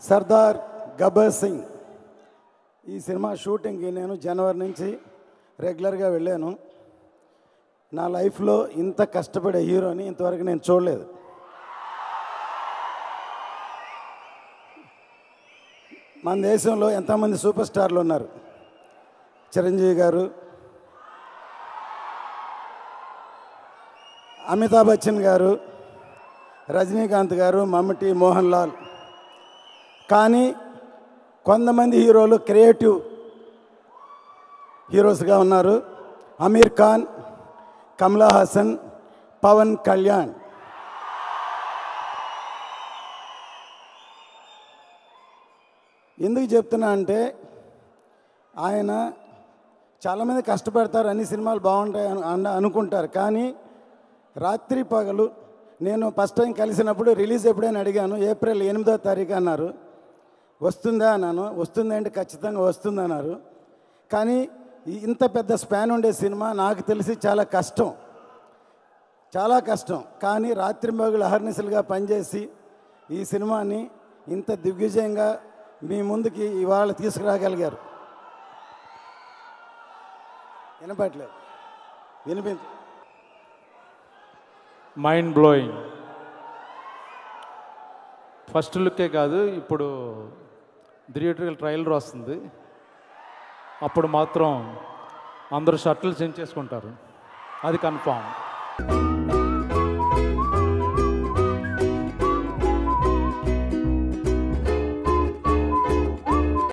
సర్దార్ గబ్బర్ సింగ్ ఈ సినిమా షూటింగ్కి నేను జనవరి నుంచి రెగ్యులర్గా వెళ్ళాను నా లైఫ్లో ఇంత కష్టపడే హీరోని ఇంతవరకు నేను చూడలేదు మన దేశంలో ఎంతమంది సూపర్ స్టార్లు ఉన్నారు చిరంజీవి గారు అమితాబ్ బచ్చన్ గారు రజనీకాంత్ గారు మమ్మటి మోహన్ లాల్ కానీ కొంతమంది హీరోలు క్రియేటివ్ హీరోస్గా ఉన్నారు అమీర్ ఖాన్ కమలా హాసన్ పవన్ కళ్యాణ్ ఎందుకు చెప్తున్నా అంటే ఆయన చాలామంది కష్టపడతారు అన్ని సినిమాలు బాగుంటాయి అను- అన్న అనుకుంటారు కానీ రాత్రి పగలు నేను ఫస్ట్ టైం కలిసినప్పుడు రిలీజ్ ఎప్పుడైనా అడిగాను ఏప్రిల్ ఎనిమిదో తారీఖు అన్నారు వస్తుందా అన్నాను వస్తుంది అంటే ఖచ్చితంగా వస్తుంది అన్నారు కానీ ఈ- ఇంత పెద్ద స్పాన్ ఉండే సినిమా నాకు తెలిసి చాలా కష్టం చాలా కష్టం కానీ రాత్రి మగులు అహర్నిశలుగా పనిచేసి ఈ సినిమాని ఇంత దిగ్విజయంగా మీ ముందుకి ఇవాళ తీసుకురాగలిగారు వినపట్లేదు వినిపించ మైండ్ బ్లోయింగ్ ఫస్ట్ లుక్కే కాదు ఇప్పుడు థియేటర్కల్ ట్రైలర్ వస్తుంది అప్పుడు మాత్రం అందరూ షర్ట్లు చేంజ్ చేసుకుంటారు అది కన్ఫామ్